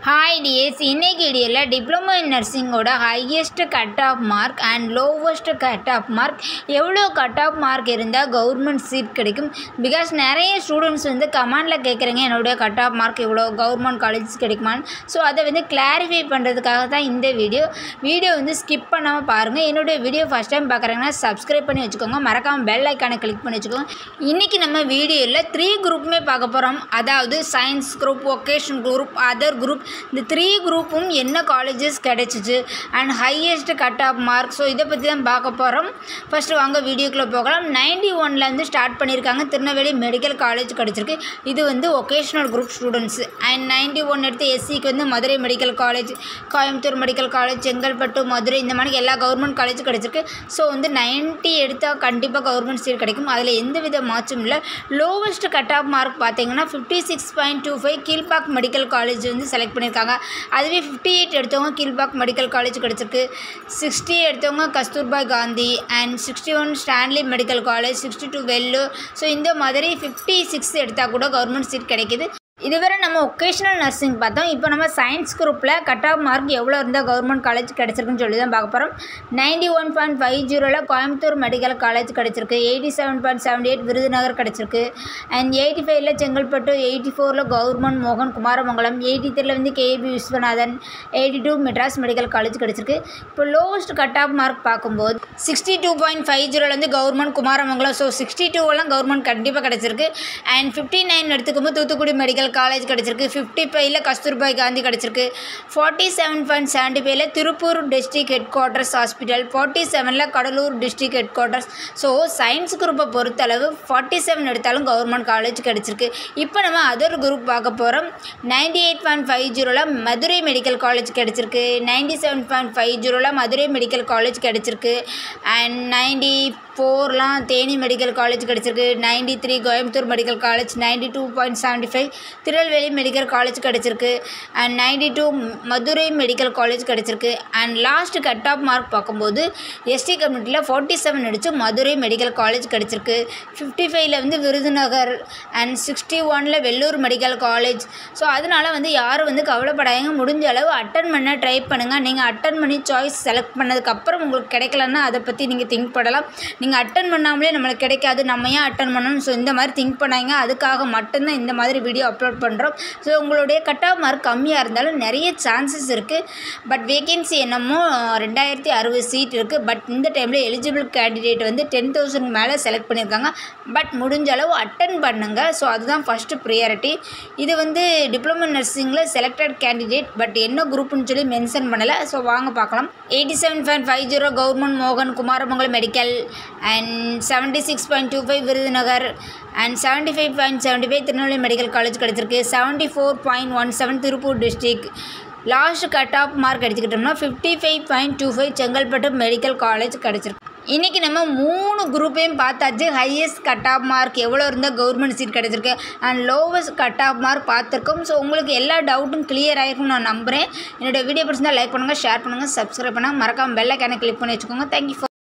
hi TS இன்னைக்கு வீடியோவில் diploma in நர்சிங்கோட highest cut off mark and lowest cut off mark எவ்வளோ cut off mark இருந்தால் government seat கிடைக்கும் பிகாஸ் நிறைய ஸ்டூடெண்ட்ஸ் வந்து கமாண்டில் கேட்குறீங்க என்னுடைய கட் ஆஃப் மார்க் இவ்வளோ கவர்மெண்ட் காலேஜ் கிடைக்குமான்னு ஸோ அதை வந்து கிளாரிஃபை பண்ணுறதுக்காக தான் இந்த வீடியோ வீடியோ வந்து ஸ்கிப் பண்ணாமல் பாருங்கள் என்னுடைய வீடியோ ஃபஸ்ட் டைம் பார்க்குறீங்கன்னா சப்ஸ்கிரைப் பண்ணி வச்சுக்கோங்க மறக்காமல் பெல் ஐக்கானை கிளிக் பண்ணி வச்சுக்கோங்க இன்றைக்கி நம்ம வீடியோவில் த்ரீ குரூப்புமே பார்க்க போகிறோம் அதாவது science group vocation group other group இந்த த்ரீ குரூப்பும் என்ன காலேஜஸ் கிடச்சிச்சு and highest cut off mark so இதை பற்றி தான் பார்க்க போகிறோம் ஃபஸ்ட்டு வாங்க வீடியோக்குள்ளே போகலாம் நைன்டி ஒன்லேருந்து ஸ்டார்ட் பண்ணியிருக்காங்க திருநெல்வேலி மெடிக்கல் காலேஜ் கிடச்சிருக்கு இது வந்து vocational group students and ninety one எடுத்து எஸ்சிக்கு வந்து Madurai medical college Coimbatore medical college Chengalpattu Madurai இந்த மாதிரி எல்லா கவர்மெண்ட் காலேஜ் கிடச்சிருக்கு ஸோ வந்து நைன்ட்டி எடுத்தால் கண்டிப்பாக கவர்மெண்ட் சீட் கிடைக்கும் அதில் எந்த வித மாற்றும் இல்லை லோவஸ்ட் கட் ஆஃப் மார்க் பார்த்தீங்கன்னா fifty six point two five Kilpauk medical college வந்து செலக்ட் பண்ணியிருக்காங்க அதுவே ஃபிஃப்டி எயிட் எடுத்தவங்க கீழ்பாக் மெடிக்கல் காலேஜ் கிடச்சிருக்கு சிக்ஸ்டி எடுத்தவங்க Kasturba Gandhi and sixty one Stanley medical college sixty two Vellore so இந்த மாதிரி ஃபிஃப்டி சிக்ஸ் எடுத்தால் கூட கவர்மெண்ட் சீட் கிடைக்கிது இதுவரை நம்ம ஒகேஷ்னல் நர்சிங் பார்த்தோம் இப்போ நம்ம சயின்ஸ் குரூப்பில் கட் ஆஃப் மார்க் எவ்வளோ இருந்தால் கவர்மெண்ட் காலேஜ் கிடச்சிருக்குன்னு சொல்லி தான் பார்க்க போகிறோம் நைன்டி ஒன் பாயிண்ட் ஃபைவ் ஜீரோவில் கோயம்புத்தூர் மெடிக்கல் காலேஜ் கிடச்சிருக்கு eighty seven point seventy eight Virudhunagar கிடச்சிருக்கு அண்ட் எயிட்டி ஃபைவ்ல செங்கல்பட்டு எயிட்டி ஃபோரில் கவர்மெண்ட் மோகன் குமாரமங்கலம் எயிட்டி த்ரீல வந்து KP Viswanathan eighty two Madras medical college கிடச்சிருக்கு இப்போ லோவஸ்ட் கட் ஆஃப் மார்க் பார்க்கும்போது சிக்ஸ்டி டூ பாயிண்ட் ஃபைவ் ஜீரோலேருந்து கவர்மெண்ட் குமாரமங்கலம் ஸோ சிக்ஸ்டி டூவெல்லாம் கவர்மெண்ட் கண்டிப்பாக கிடச்சிருக்கு அண்ட் ஃபிஃப்டி நைன் எடுத்துக்கும்போது தூத்துக்குடி மெடிக்கல் காலேஜ் கிடச்சிருக்கு ஃபிஃப்டி ஃபைவ்ல கஸ்தூர்பாய் காந்தி கிடச்சிருக்கு ஃபார்ட்டி செவன் பாயிண்ட் செவன்டி ஃபைவ்ல Tiruppur district headquarters hospital forty செவனில் Cuddalore district headquarters so science குரூப்பை பொறுத்தளவு ஃபார்ட்டி செவன் எடுத்தாலும் கவர்மெண்ட் காலேஜ் கிடச்சிருக்கு இப்போ நம்ம அதர் குரூப் பார்க்க போகிறோம் நைன்டி எயிட் பாயிண்ட் ஃபைவ் ஜீரோவில் மதுரை மெடிக்கல் காலேஜ் கிடச்சிருக்கு நைன்டி செவன் பாயிண்ட் ஃபைவ் ஜீரோவில் மதுரை மெடிக்கல் காலேஜ் கிடச்சிருக்கு அண்ட் நைன்டி ஃபோர்லாம் தேனி மெடிக்கல் காலேஜ் கிடச்சிருக்கு ninety three Coimbatore medical college ninety two point seventy five Tirunelveli medical college கிடச்சிருக்கு and ninety two Madurai medical college கிடச்சிருக்கு and last cut off mark பார்க்கும்போது ST கம்யூனிட்டியில் forty seven அடித்து Madurai medical college கிடச்சிருக்கு fifty ஃபைவ்ல வந்து விருதுநகர் அண்ட் சிக்ஸ்டி ஒனில் வெள்ளூர் மெடிக்கல் காலேஜ் ஸோ அதனால் வந்து யாரும் வந்து கவலைப்படாதீங்க முடிஞ்ச அளவு அட்டன் பண்ண ட்ரை பண்ணுங்கள் நீங்கள் அட்டன் பண்ணி சாய்ஸ் செலக்ட் பண்ணதுக்கப்புறம் உங்களுக்கு கிடைக்கலன்னா அதை பற்றி நீங்கள் திங்க் பண்ணலாம் நீங்கள் அட்டன் பண்ணாமலே நம்மளுக்கு கிடைக்காது நம்ம ஏன் அட்டன் பண்ணணும் ஸோ இந்த மாதிரி திங்க் பண்ணாங்க அதுக்காக மட்டும்தான் இந்த மாதிரி வீடியோ அப்லோட் பண்ணுறோம் ஸோ உங்களுடைய கட் ஆஃப் மார்க் கம்மியாக இருந்தாலும் நிறைய சான்சஸ் இருக்குது பட் வேகன்சி என்னமோ ரெண்டாயிரத்தி அறுபது சீட் இருக்குது பட் இந்த டைமில் எலிஜிபிள் கேண்டிடேட் வந்து டென் தௌசண்ட் மேலே செலக்ட் பண்ணியிருக்காங்க பட் முடிஞ்ச அளவு அட்டன் பண்ணுங்கள் ஸோ அதுதான் ஃபஸ்ட்டு ப்ரியாரிட்டி இது வந்து டிப்ளமோ நர்சிங்கில் செலக்டட் கேண்டிடேட் பட் என்ன குரூப்னு சொல்லி மென்ஷன் பண்ணலை ஸோ வாங்க பார்க்கலாம் eighty seven point five zero government மோகன் Kumaramangalam medical and seventy six point two five Virudhunagar and seventy five point seventy five Tirunelveli medical college கிடச்சிருக்கு seventy four point one seven Tiruppur district last cut off mark எடுத்துக்கிட்டோம்னா fifty five point two five Chengalpattu medical college கிடச்சிருக்கு இன்றைக்கி நம்ம மூணு குரூப்பையும் பார்த்தாச்சு highest cut off mark எவ்வளோ இருந்தால் government seat கிடச்சிருக்கு and lowest cut off mark பார்த்துருக்கோம் ஸோ உங்களுக்கு எல்லா டவுட்டும் கிளியர் ஆகிருக்கும்னு நான் நம்புகிறேன் என்னோடய வீடியோ பிடிச்சிருந்தால் லைக் பண்ணுங்கள் ஷேர் பண்ணுங்கள் சப்ஸ்கிரைப் பண்ணுங்கள் மறக்காமல் பெல்லைக்கான கிளிக் பண்ணி வச்சுக்கோங்க தேங்க்யூ ஃபார்